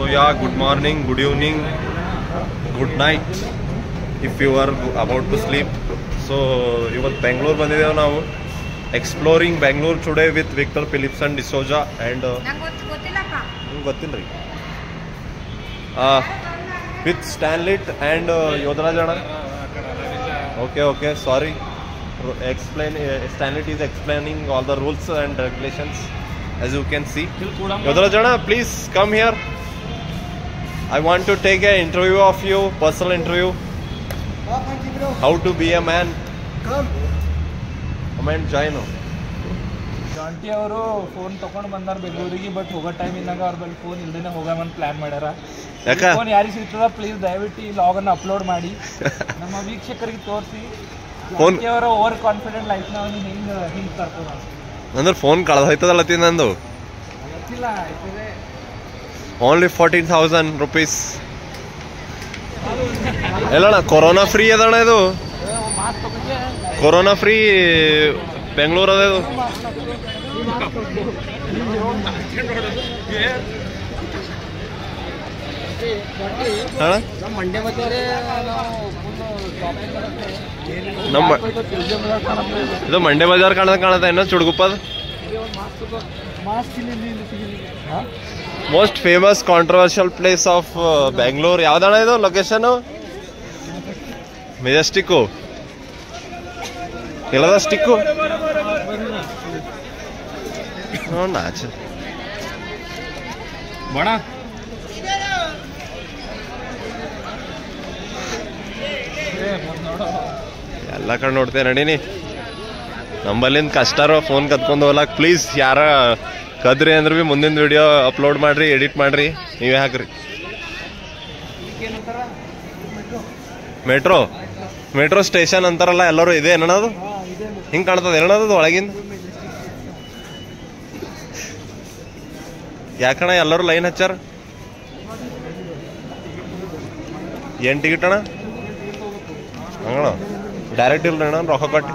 yeah, good morning, good evening, good night if you are about to sleep. So ಇವತ್ತು ಬೆಂಗಳೂರು ಬಂದಿದ್ದೇವೆ ನಾವು exploring Bengaluru today with Victor Philipson D'Souza and ನಂಗೆ ಗೊತ್ತು ಗೊತ್ತಿಲ್ಲಪ್ಪ ನಿಮ್ಗೆ ಗೊತ್ತಿಲ್ಲ ರೀ ವಿತ್ ಸ್ಟ್ಯಾನ್ಲಿಟ್ ಆ್ಯಂಡ್ ಯೋಧರಾಜ್ ಅಣ್ಣ okay okay sorry explain Stanley is explaining all the rules and regulations as you can see Yodharaj ಅಣ್ಣ please come here I want to take a interview of you personal interview how to be a man comment join ಜಾಂಟಿ ಅವರು phone ತಗೊಂಡ್ ಬಂದಾರ ಬೆಂಗಳೂರಿಗೆ but ಹೋಗೋ time ಇದ್ದಾಗ ಅವ್ರ ಬಳಿ ಫೋನ್ ಇಲ್ದೇನೆ ಹೋಗಾಮಂತ ಪ್ಲಾನ್ ಮಾಡ್ಯಾರ ಯಾಕ ಫೋನ್ ಯಾರಿಗೆ ಸಿಗ್ತದ ಪ್ಲೀಸ್ ದಯವಿಟ್ಟು ಈ ಲಾಗ್ ಅನ್ನು ಅಪ್ಲೋಡ್ ಮಾಡಿ ನಮ್ಮ ವೀಕ್ಷಕರಿಗೆ ತೋರಿಸಿ Phone- ಅವರ ಓವರ್ ಕಾನ್ಫಿಡೆಂಟ್ ಲೈಫ್ ನ ಹಿಂಗ್ ಹಿಂಗ್ ಕರ್ಕೊಂಡು ಅಂದ್ರೆ ಫೋನ್ ಕಳೆದೋಯ್ತದಲ್ಲ ನಂದು ಗೊತ್ತಿಲ್ಲ ಆಯ್ತದೆ ಓನ್ಲಿ ಫೋರ್ಟೀನ್ ಥೌಸಂಡ್ ರುಪೀಸ್ ಎಲ್ಲಣ್ಣ ಕೊರೋನಾ ಫ್ರೀ ಅದಣ್ಣ ಇದು ಮಾಸ್ಕ್ ತಗೊಂಡೆ ಕೊರೋನಾ ಫ್ರೀ ಬೆಂಗಳೂರು ಅದ ಇದು ಅಣ್ಣ ನಮ್ಮ ಮಂಡ್ಯ ಬಂದರೆ ನಾವು ಫುಲ್ ಶಾಪಿಂಗ್ ನಮ್ಮ ಇದು ಮಂಡ್ಯ ಬಜಾರ್ ಕಾಣದ ಕಾಣದ ಏನೋ ಚುಡ್ಗುಪ್ಪದ ಮಾಸ್ಕ್ ಇಲ್ಲಿ ಇಲ್ಲಿ ಇಲ್ಲಿ ಸಿಗಲಿಲ್ಲ most famous controversial place of Bengaluru ಯಾವ್ದಣ್ಣ ಇದು ಲೊಕೇಶನ್ ಮೆಜೆಸ್ಟಿಕ್ಕು ಎಲ್ಲದ ಸ್ಟಿಕ್ಕು ನೋಡ್ ನಾಚ ಬಣ ನೋಡು ಎಲ್ಲ ಕಡೆ ನೋಡ್ತೇವೆ ನಡೀನಿ ನಂಬಲ್ಲಿಂದ ಕಷ್ಟಾರ ಫೋನ್ ಕತ್ಕೊಂಡು ಹೋಗ್ಲಾಕ್ ಪ್ಲೀಸ್ ಯಾರ ಕದ್ರಿ ಅಂದ್ರೆ ಭೀ ಮುಂದಿನ ವಿಡಿಯೋ ಅಪ್ಲೋಡ್ ಮಾಡ್ರಿ ಎಡಿಟ್ ಮಾಡ್ರಿ ನೀವೇ ಹಾಕ್ರಿ ಏನಂತಾರ ಮೆಟ್ರೋ ಮೆಟ್ರೋ ಸ್ಟೇಷನ್ ಅಂತಾರಲ್ಲ ಎಲ್ಲರೂ ಇದೆ ಏನದು ಹಾಂ ಇದೆ ಹಿಂಗೆ ಕಾಣ್ತದ ಏನದು ಒಳಗಿಂದ ಯಾಕಣ್ಣ ಎಲ್ಲರೂ ಲೈನ್ ಹಚ್ಚಾರ ಏನು ಟಿಕೆಟ್ ಅಣ್ಣ ಹಂಗಣ ಡೈರೆಕ್ಟ್ ಇಲ್ಲ ಅಣ್ಣ ರೊಕ್ಕ ಕಟ್ಟಿ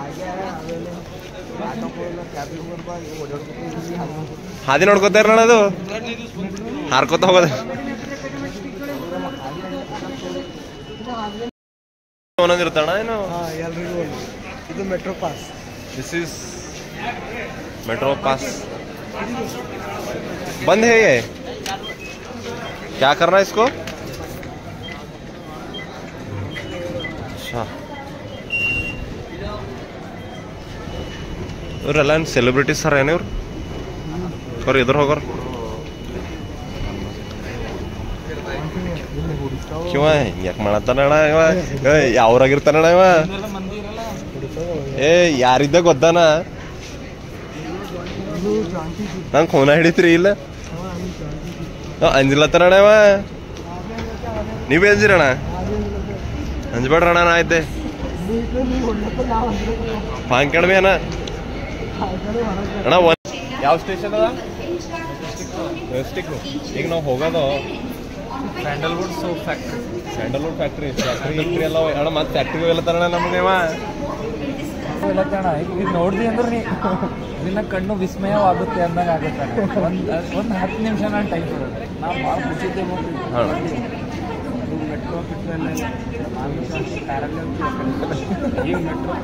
ಹಾದಿ ನೋಡ್ಕೋತಾರ ಅದು ಹಾರ್ಕೋತ ಹೋಗೋದ ಒಂದೊಂದು ಇರ್ತಾಣ ಏನು ಹಾಂ ಎಲ್ರಿಗೂ ಇದು metro pass this is metro pass बंद है ये क्या करना है इसको अच्छा ಇವರೆಲ್ಲ ಸೆಲೆಬ್ರಿಟೀಸ್ ಸರ್ ಏನು ಇವ್ರು ಅವ್ರು ಇದ್ರ ಹೋಗೋರು ಕಿವ ಯಾಕೆ ಮಾಡತ್ತಾನಣ್ಣ ಇವ ಯಾವ್ರಾಗಿರ್ತಾನಣ್ಣ ಇವ ಇದೆಲ್ಲ ಮಂದಿ ಇರಲ್ಲ ಏ ಯಾರಿದ್ದ ಗೊತ್ತಾನ ನಂಗೆ ಖೂನ ಹಿಡಿತ್ರಿ ಇಲ್ಲ ಅಂಜಿಲತ್ತಾರಣ ಇವ ನೀವೇ ಅಂಜಿರಣ ಅಂಜಬೇಡ್ರಣ ನಾ ಇದ್ದೆ ಪಾಂಕಣ ಬಿ ಅಣ್ಣ ಅಣ್ಣ ಒಂದ್ ಯಾವ ಸ್ಟೇಷನ್ ಅದ ಮೆಜೆಸ್ಟಿಕ್ ಈಗ ನಾವು ಹೋಗೋದು sandalwood soap factory sandalwood factory factory factory ಎಲ್ಲ ಅಣ್ಣ ಮತ್ತೆ ಫ್ಯಾಕ್ಟ್ರಿ ಎಲ್ಲತ್ತಾರಣ ನಮಗೆ ಇವ ಇಲ್ಲತ್ತಣ್ಣ ಈಗ ನೋಡ್ದಿ ಅಂದ್ರೆ ನೀ ನಿನ್ನ ಕಣ್ಣು ವಿಸ್ಮಯವಾಗುತ್ತೆ ಅಂದಂಗೆ ಆಗುತ್ತೆ ಒಂದು ಒಂದು ಹತ್ತು ನಿಮಿಷ ನಾನು ಟೈಮ್ ಕೊಡೋದು ನಾವು ಭಾಳ ಖುಷಿದ್ದೆ ಹಾಂ ಮೆಟ್ರೋ ಪಿಟ್ರೋ ಎಲ್ಲ ಇಲ್ಲ. ನಾನು ಜಾಸ್ತಿ ಕಾರಲ್ಲಿ ಹೋಗ್ತೀವಿ. ಈಗ ಮೆಟ್ರೋ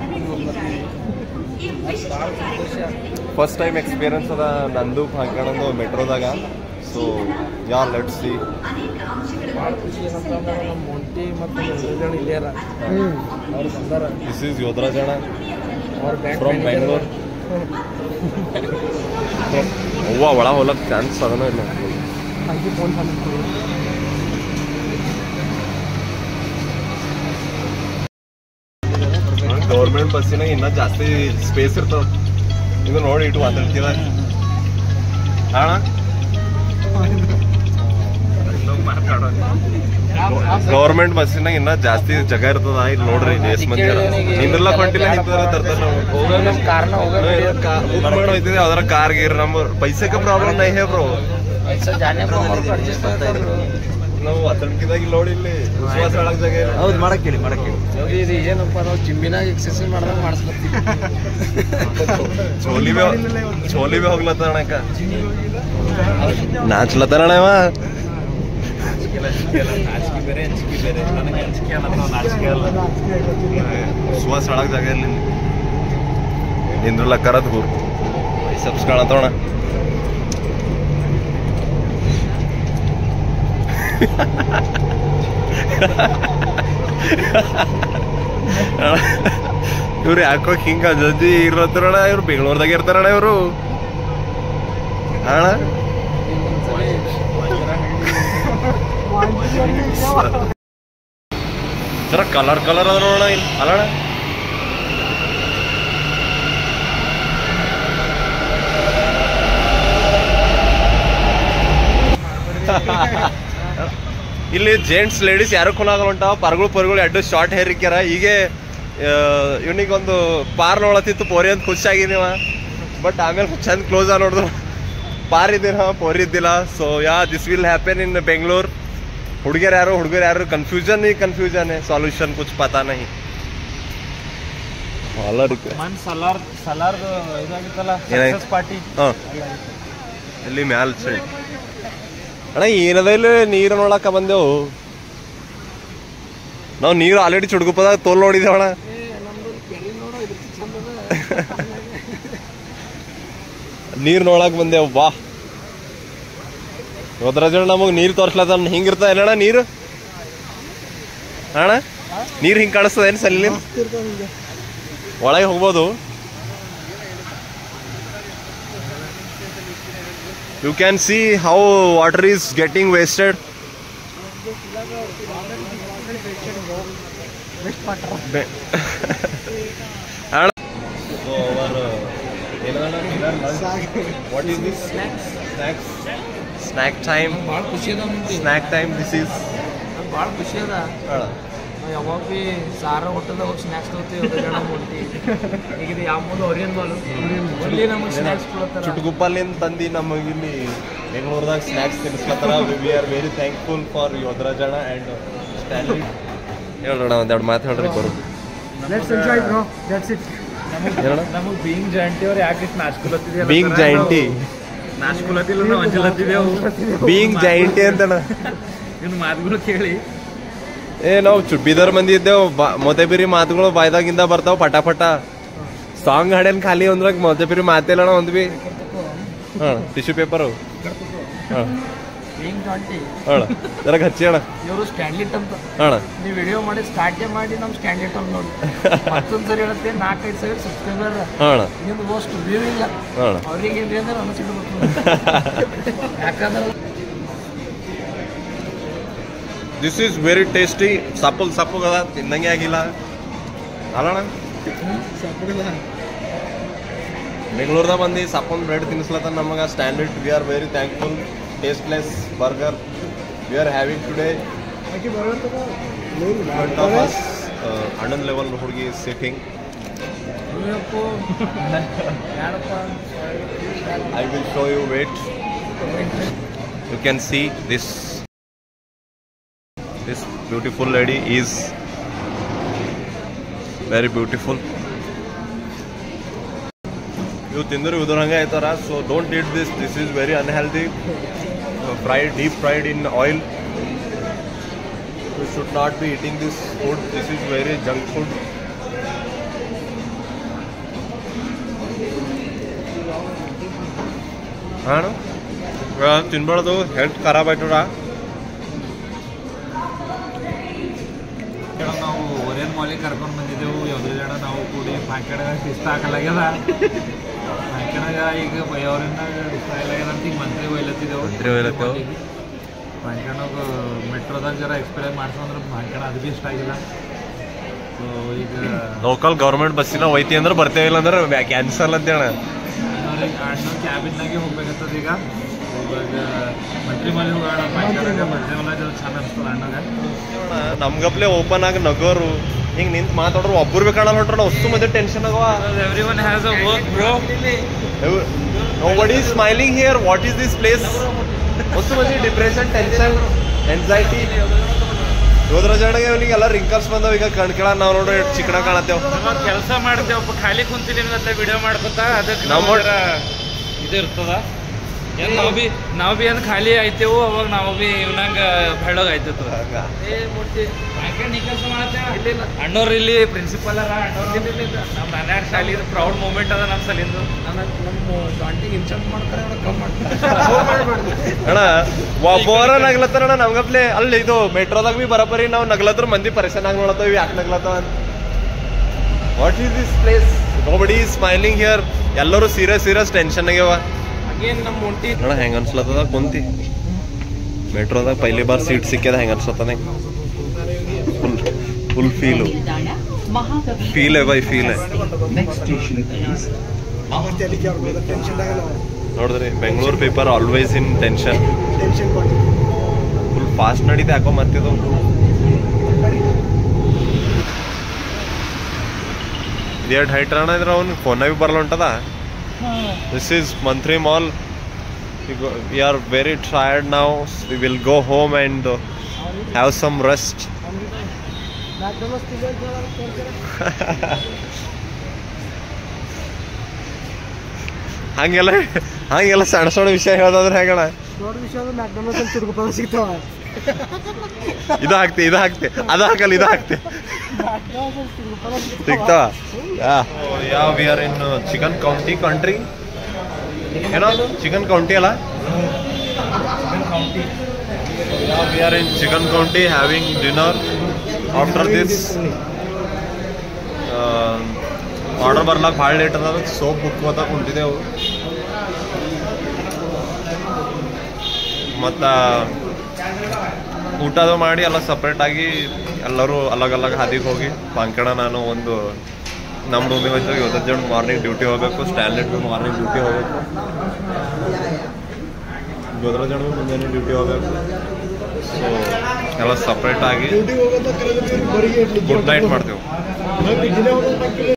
ಭಾಳ ಸಂತೋಷ ಫಸ್ಟ್ ಟೈಮ್ ಎಕ್ಸ್ಪೀರಿಯನ್ಸ್ ಅದ ನಂದು ಹಾಕಣಂದು ಮೆಟ್ರೋದಾಗ ಸೊ ಯಾ ಲೆಟ್ ಸಿ ಭಾಳ ಖುಷಿ ಏನಂತಂದ್ರೆ ನಮ್ಮ ಮೊಂಟಿ ಮತ್ತು ಜನ ಇಲ್ಲೇ ಅರ ಅವ್ರು ಬಂದಾರ ದಿಸ್ ಈಸ್ ಯೋಧರಾಜ್ ಅಣ್ಣ ಅವ್ರ ಬ್ಯಾಂಕ್ ಫ್ರಮ್ ಬೆಂಗಳೂರು ಅವ್ವ ಒಳ ಹೋಲಕ್ ಚಾನ್ಸ್ ಅದನೋ ಇಲ್ಲ ಹಾಗೆ ಫೋನ್ ಬಂದಿತ್ತು ಗೌರ್ಮೆಂಟ್ ಬಸ್ಸಿನಾಗ ಇನ್ನೂ ಜಾಸ್ತಿ ಸ್ಪೇಸ್ ಇರ್ತದ ಇದು ನೋಡಿ ಇಟ್ಟು ಮಾತಾಡ್ತೀವ ಅಣ್ಣ ಗೌರ್ಮೆಂಟ್ ಬಸ್ಸಿನಾಗ ಇನ್ನ ಜಾಸ್ತಿ ಜಾಗ ಇರ್ತದ ಇಲ್ಲಿ ನೋಡ್ರಿ ದೇಶ ಮಂದಿ ನಿಂದ್ರಲ್ಲ ಕೊಂಟಿಲ್ಲ ನಿಂತರ ತರ್ತಾರ ನಾವು ಹೋಗೋ ನಮ್ಮ ಕಾರ್ನ ಹೋಗೋ ಬುಕ್ ಮಾಡಿ ಹೋಯ್ತಿದ್ದೆ ಯಾವ್ದಾರ ಕಾರ್ ಗೀರ್ ನಮ್ಮ ಪೈಸೆಗೆ ಪ್ರಾಬ್ಲಮ್ ನೈ ಹೇ ಬ್ರೋ ಜಾನೆ ಅಡ್ಜಸ್ಟ್ ನಾವು ಅತಂಕಿದಾಗ ಇಲ್ಲಿ ನೋಡಿ ಇಲ್ಲಿ ವಿಶ್ವಾಸ ಒಳಗ್ ಜಾಗ ಇಲ್ಲ. ಹೌದು ಮಾಡಕ್ ಹೇಳಿ ಮಾಡಕ್ ಹೇಳಿ ಇದು ಏನಪ್ಪ ನಾವು ಜಿಮ್ಮಿನಾಗ ಎಕ್ಸರ್ಸೈಸ್ ಮಾಡ್ದಂಗೆ ಮಾಡಿಸ್ಲತ್ತೀವಿ ಚೋಲಿ ಬಿ ಚೋಲಿ ಬಿ ಹೋಗ್ಲತ್ತಣ ಅಕ್ಕ ನಾಚ್ಲತ್ತಣ ಇವ ಅಂಜಿಕೆ ಇಲ್ಲ ಅಂಜಿಕೆ ಇಲ್ಲ ನಾಚಿಕೆ ಬೇರೆ ಅಂಜಿಕೆ ಬೇರೆ ನನಗೆ ಅಂಜಿಕೆ ಅನ್ನೋ ನಾಚಿಕೆ ಅಲ್ಲ ಸುವಾಸ ಒಳಗೆ ಜಾಗ ಇರಲಿಲ್ಲ ನಿಂದ್ರಲ್ಲ ಕರದ್ ಹೂರ್ ಸಬ್ಸ್ ಕಾಣತ್ತೋಣ ಇವ್ರು ಯಾಕೋ ಹಿಂಗ ಜಜ್ಜಿ ಇರತ್ತರಣ ಇವ್ರು ಬೆಂಗಳೂರ್ದಾಗ ಇರ್ತಾರಣ ಇವರು ಅಣ್ಣ ಜರ ಕಲರ್ ಕಲರ್ ಅದ ನೋಡೋಣ ಇಲ್ಲಿ ಅಲ್ಲಣ್ಣ ಇಲ್ಲಿ ಜೆಂಟ್ಸ್ ಲೇಡೀಸ್ ಯಾರು ಕೊನಾಗಲ್ಲ ಹೊಂಟಾವ ಪರ್ಗಳು ಪರ್ಗಳು ಎರಡು ಶಾರ್ಟ್ ಹೇರ್ ಇಕ್ಕ್ಯಾರ ಹೀಗೆ ಇವನಿಗೊಂದು ಪಾರ್ ನೋಡತ್ತಿತ್ತು ಪೋರಿ ಅಂತ ಖುಷಿಯಾಗಿದ್ದೀವ ಬಟ್ ಆಮೇಲೆ ಚಂದ ಕ್ಲೋಸ್ ಆ ನೋಡಿದ್ರು ಪಾರ್ ಇದ್ದೀನ ಪೋರಿ ಇದ್ದಿಲ್ಲ so yeah this will happen in Bengaluru ಹುಡುಗಿಯರು ಯಾರು ಹುಡುಗರು ಯಾರು ಕನ್ಫ್ಯೂಷನ್ ही ಕನ್ಫ್ಯೂಷನ್ है सॉल्यूशन कुछ पता नहीं ಮನ್ ಸಲಾರ್ ಸಲಾರ್ದು ಇದಾಗಿತ್ತಲ್ಲ ಏನಾಯ್ತು? ಸಕ್ಸಸ್ ಪಾರ್ಟಿ ಹಾಂ ಇಲ್ಲಿ ಮ್ಯಾಲ ಸೈಡ್ ಅಣ್ಣ ಏನದ ಇಲ್ಲಿ ನೀರು ನೋಡಕ್ಕ ಬಂದೆವು ನಾವು ನೀರು ಆಲ್ರೆಡಿ ಚುಡ್ಗುಪ್ಪದಾಗ ತೋಲ್ ನೋಡಿದೇವ ಅಣ್ಣ ನೀರು ನೋಡಕ್ ಬಂದೆವು ಬಾ ಹೋದ್ರಾಜ ನಮಗ್ ನೀರು ತೋರ್ಸ್ಲತ್ತ ಹಿಂಗಿರ್ತ ಏನಣ್ಣ ನೀರು ಅಣ್ಣ ನೀರು ಹಿಂಗ್ ಕಾಣಿಸ್ತದ ಏನು ಸಲ್ಲಿ ಒಳಗೆ ಹೋಗ್ಬೋದು you can see how water is getting wasted Be- Anna- so our uh, ಏನದಣ್ಣ dinner lunch what is this snacks snack time ಭಾಳ ಖುಷಿ ಅದ ಮುಂದೆ snack time this is ಭಾಳ ಖುಷಿ ಅದ ಅಣ್ಣ ನಾವು ಯಾವಾಗ ಭೀ ಸಾರ ಹೋಟೆಲ್ದಾಗ ಹೋಗಿ ಸ್ನ್ಯಾಕ್ಸ್ ತಗೋತೀವಿ ಅದ್ರ ಜನ ಮುಂಟಿ ಈಗ ಇದು ಯಾವ ಮುಂದೆ ಒರಿಯನ್ ಬಾಲು ಅಲ್ಲಿ ನಮಗೆ ಸ್ನ್ಯಾಕ್ಸ್ ಕೊಡ್ತಾರ ಚುಟುಗುಪ್ಪಲ್ಲಿಂದ ತಂದು ನಮಗೆ ಇಲ್ಲಿ ಬೆಂಗಳೂರದಾಗ ಸ್ನ್ಯಾಕ್ಸ್ ತಿನ್ನಿಸ್ಲತ್ತಾರ we are very thankful for ಯೋಧರಾಜಣ ಆ್ಯಂಡ್ ಸ್ಟ್ಯಾನ್ಲಿ ಹೇಳ್ರಣ ಒಂದೆರಡು ಮಾತು ಹೇಳ್ರಿ ಬರು Let's enjoy, bro. That's it. ಹೇಳೋಣ ನಮಗೆ ಬೀಯಿಂಗ್ ಜಾಯಿಂಟಿ ಅವ್ರು ಯಾಕೆ ಇಷ್ಟು ನಾಚ್ಕೊಲತ್ತಿದೆಯಲ್ಲ ಬೀಯಿಂಗ್ ಜಾಯಿಂಟಿ ನಾಚ್ಕೊಲತ್ತಿಲ್ಲ ನಾವು ಅಂಜಲತ್ತಿದೆವು ಬೀಯಿಂಗ್ ಜಾಯಿಂಟಿ ಅಂತಣ ಇವ್ನ ಮಾತುಗಳು ಕೇಳಿ ಏ ನಾವು ಚು ಬೀದರ್ ಮಂದಿ ಇದ್ದೇವು ಬಾ- ಮೊತೆಬಿರಿ ಮಾತುಗಳು ಬಾಯ್ದಾಗಿಂದ ಬರ್ತಾವ ಪಟ ಪಟ ಸಾಂಗ್ ಹಾಡೇನ್ ಖಾಲಿ ಅಂದ್ರಾಗ ಮೊತೆಬಿರಿ ಮಾತಿಲ್ಲಣ ಒಂದ್ ಬಿ ಹಾ ಟಿಶ್ಯೂ ಪೇಪರ್ ಹಾ ಬೀಯಿಂಗ್ ಜಾಯಿಂಟಿ ಹಣ ಜರಗ ಹಚ್ಚಿ ಅಣ್ಣ ಇವರು ಸ್ಟ್ಯಾಂಡ್ಲಿಟ್ ಅಂತ ಹಣ ನೀವು ವಿಡಿಯೋ ಮಾಡಿ ಸ್ಟಾರ್ಟೇ ಮಾಡಿ ನಮ್ಮ ಸ್ಟ್ಯಾಂಡ್ಲಿಟ್ ಅಂತ ನೋಡಿ ಮತ್ತೊಂದು ಸರಿ ಹೇಳುತ್ತೆ ನಾಲ್ಕೈದು ಸಾವಿರ ಸಬ್ಸ್ಕ್ರೈಬರ್ ಹಣ ನಿಮ್ದು ಅಷ್ಟು ವ್ಯೂ ಇಲ್ಲ ಹಣ ಅವ್ರಿಗೆ ಏನ್ರಿ ಅಂದ್ರೆ ಅನಿಸ್ಬಿಡ್ಬೇಕು ಯಾಕಂದ್ರೆ ದಿಸ್ ಈಸ್ ವೆರಿ ಟೇಸ್ಟಿ ಸಪ್ಪಲ್ ಸಪ್ಪಗದ ತಿನ್ನಂಗೆ ಆಗಿಲ್ಲ ಅಲ್ಲಣ್ಣ ಬೆಂಗಳೂರ್ದಾಗ ಬಂದು ಸಪ್ಪನ್ ಬ್ರೆಡ್ ತಿನ್ನಿಸ್ಲತ್ತ ನಮಗೆ standard we are very thankful tasteless burger we are having today front of us ಅಣ್ಣನ್ ಲೆವೆಲ್ ಹುಡುಗಿ ಸಿಟ್ಟಿಂಗ್ ಅಯ್ಯಪ್ಪೋ ಯಾರಪ್ಪ I will show you wait you can see this this beautiful lady is very beautiful ಇವು ತಿಂದ್ರೆ ಉದುರಂಗೆ ಆಯ್ತಾರ so don't eat this this is very unhealthy fried deep fried in oil you should not be eating this food this is very junk food ಹಾಂ ತಿನ್ಬಾರ್ದು health ಖರಾಬ್ ಆಯ್ತದ ನಾವು ಒರಿಯನ್ ಮಾಲಿಗೆ ಕರ್ಕೊಂಡು ಬಂದಿದ್ದೆವು ಯಾವುದೇ ಜನ ನಾವು ಕೂಡಿ ಪಾಕೆಟ್ದಾಗ ಇಷ್ಟ ಹಾಕಲಾಗ್ಯದ ಪಾಕೆಟ್ನಾಗ ಈಗ ಬೈಯವ್ರನ್ನಾಗ ಇಷ್ಟ ಆಗ್ಲಾಗ್ಯದ ಅಂತ ಈಗ ಮಂತ್ರಿ ಒಯ್ಲತ್ತಿದ್ದೆವು ಮಂತ್ರಿ ಒಯ್ಲತ್ತೇವು. ಪಾಕೆಟ್ನಾಗ ಮೆಟ್ರೋದಾಗ ಜರ ಎಕ್ಸ್ಪೀರಿಯನ್ಸ್ ಮಾಡ್ಸಂದ್ರೆ ಪಾಕೆಟ್ ಅದು ಭೀ ಇಷ್ಟ ಆಗಿಲ್ಲ ಸೊ ಈಗ ಲೋಕಲ್ ಗೌರ್ಮೆಂಟ್ ಬಸ್ಸಿನ ಒಯ್ತಿ ಅಂದ್ರೆ ಬರ್ತೇವೆ ಇಲ್ಲ ಅಂದ್ರೆ ಕ್ಯಾನ್ಸಲ್ ಅಂತೇಳ ಅಣ್ಣವ್ರಿಗೆ ಅಣ್ಣ ಕ್ಯಾಬಿನ್ನಾಗೆ ಹೋಗ್ಬೇಕಾಗ್ತದ ಈಗ ಇವಾಗ ಮಂತ್ರಿ ಮನೆ ಹೋಗೋಣ ಪಾಕೆಟ್ನಾಗ ಬರ್ತೇವಲ್ಲ ಜರ ಚಂದ ಅನಿಸ್ತದ ಅಣ್ಣಗ ನಮ್ಗಪ್ಲೆ ಓಪನ್ ಆಗಿ ನಗೋರು ಹಿಂಗ್ ನಿಂತ್ ಮಾತಾಡ್ರು ಒಬ್ಬರು ಬೇಕಾಣಲ್ಲ ಹೊಂಟ್ರ ಅಷ್ಟು ಮಂದಿ ಟೆನ್ಷನ್ ಆಗವ everyone has a work bro nobody smiling here what is this place ಅಷ್ಟು ಮಂದಿ ಡಿಪ್ರೆಷನ್ ಟೆನ್ಷನ್ ಎನ್ಸೈಟಿ ಯೋಧರಾಜಾಣಿಗೆ ಅವನಿಗೆ ಎಲ್ಲ ರಿಂಕಲ್ಸ್ ಬಂದವ ಈಗ ಕಣ್ಕೆಳ ನಾವು ನೋಡ್ರಿ ಎಷ್ಟ್ ಚಿಕ್ಕಣ ಕಾಣತ್ತೇವ್ ಕೆಲಸ ಮಾಡ್ತೇವಪ್ಪ ಖಾಲಿ ಕುಂತಿಲ್ಲ ವಿಡಿಯೋ ಮಾಡ್ಕೊತ ಅದಕ್ಕೆ ನಮ್ಮ- ನಮ್ಮ ಇದು ಇರ್ತದ ಏನ್ ನಾವ್ ಬಿ ನಾವ್ ಬಿ ಏನ್ ಖಾಲಿ ಆಯ್ತೇವು ಅವಾಗ ನಾವು ಬಿ ಇವ್ನಂಗ ಬೆಳ್ಳಗ ಆಯ್ತಿತ್ತು ಹಂಗ ಏ ಮೂರ್ತಿ ಯಾಕೆ ನೀ ಕೆಲಸ ಮಾಡತ್ತೆ ಅಣ್ಣವ್ರು ಇಲ್ಲಿ ಪ್ರಿನ್ಸಿಪಲ್ ಅರ ಅಣ್ಣವ್ರು ನಮ್ಮ ನಾನ್ಯಾರ ಶಾಲಿ ಪ್ರೌಡ್ ಮೂಮೆಂಟ್ ಅದ ನಮ್ಮ ಸಲಿಂದು ನಮ್ಮ ಜಾಂಟಿಗೆ ಇನ್ಸಲ್ಟ್ ಮಾಡ್ತಾರೆ ಅವ್ರು ಕಮ್ ಮಾಡ್ತಾರೆ ಅಣ್ಣ ಒಬ್ಬರ ನಗ್ಲತ್ತಾರ ನಮ್ಗಪ್ಲೆ ಅಲ್ಲಿ ಇದು ಮೆಟ್ರೋದಾಗ ಬಿ ಬರಬರಿ ನಾವು ನಗ್ಲತ್ರ ಮಂದಿ ಪರೇಶಾನ್ ಆಗಿ ನೋಡತ್ತವ ಯಾಕೆ ನಗ್ಲತ್ತವ what is this place nobody is smiling here ಎಲ್ಲರೂ ಸೀರಿಯಸ್ ಸೀರಿಯಸ್ ಟೆನ್ಷನ್ ಆಗ್ಯಾವ ಹಂಗೇನ್ ನಮ್ಮ ಮುಂಟಿ ಅಣ್ಣ ಹೆಂಗ ಅನ್ಸ್ಲತ್ತದ ಕುಂತಿ ಮೆಟ್ರೋದಾಗ ಪೈಲಿ ಬಾರ್ ಸೀಟ್ ಸಿಕ್ಕ್ಯದ ಹೆಂಗ ಅನ್ಸ್ಲತ್ತದ ಫುಲ್ ಫುಲ್ ಫೀಲು ಫೀಲ್ है भाई फील है ನೋಡಿದ್ರಿ Bengaluru paper always in tension full fast ನಡೀತೆ ಯಾಕೋ ಮತ್ತಿದು ಎರಡು ಹೈಟ್ ರಣ ಇದ್ರೆ ಅವ್ನು ಫೋನಾಗ ಬರಲ್ಲ ಹೊಂಟದ this is Mantri mall we are very tired ನಾವು we will go home and have some rest ಹಂಗೆಲ್ಲ ಹಂಗೆಲ್ಲ ಸಣ್ಣ ಸಣ್ಣ ವಿಷಯ ಹೇಳೋದಾದ್ರೆ ಹೇಗಣ ದೊಡ್ಡ ವಿಷಯ ಅಂದ್ರೆ ಮ್ಯಾಕ್ಡೊನಾಲ್ಡ್ಸ್ ಅಲ್ಲಿ ತುಡುಗು ಪದ ಸಿಗ್ತಾವ ಇದು ಹಾಕ್ತಿ ಇದು ಹಾಕ್ತಿ ಅದು ಹಾಕಲ್ಲ ಇದು ಹಾಕ್ತಿ ಮ್ಯಾಕ್ಡೊನಾಲ್ಡ್ಸ್ ಅಲ್ಲಿ ತುಡುಗು ಪದ ಸಿಗ್ತಾವ yeah we are in chicken county country ಏನೋ ಚಿಕನ್ ಕೌಂಟಿ ಅಲ್ಲ we are in chicken county having dinner after this order ಬರ್ಲಾಕ ಭಾಳ ಲೇಟ್ ಅದ ಸೋಪ್ ಬುಕ್ ಮತ್ತ ಕುಂತಿದ್ದೆವು ಮತ್ತು ಊಟದು ಮಾಡಿ ಎಲ್ಲ ಸಪ್ರೇಟ್ ಆಗಿ ಎಲ್ಲರೂ ಅಲಗ್ ಅಲಗ್ ಹಾದಿಗೆ ಹೋಗಿ ಪಾಂಕಣ ನಾನು ಒಂದು ನಮ್ಮ ರೂಮಿಗೆ ಹೋಯ್ತು ಇವತ್ತು ಜನ ಮಾರ್ನಿಂಗ್ ಡ್ಯೂಟಿ ಹೋಗಬೇಕು ಸ್ಟ್ಯಾನ್ಲೆಟ್ ಬಿ ಮಾರ್ನಿಂಗ್ ಡ್ಯೂಟಿ ಹೋಗಬೇಕು ಗೋದ್ರ ಜನ ಮುಂಜಾನೆ ಡ್ಯೂಟಿ ಹೋಗಬೇಕು ಸೊ ಎಲ್ಲ ಸಪ್ರೇಟ್ ಆಗಿ ಗುಡ್ ನೈಟ್ ಮಾಡ್ತೇವೆ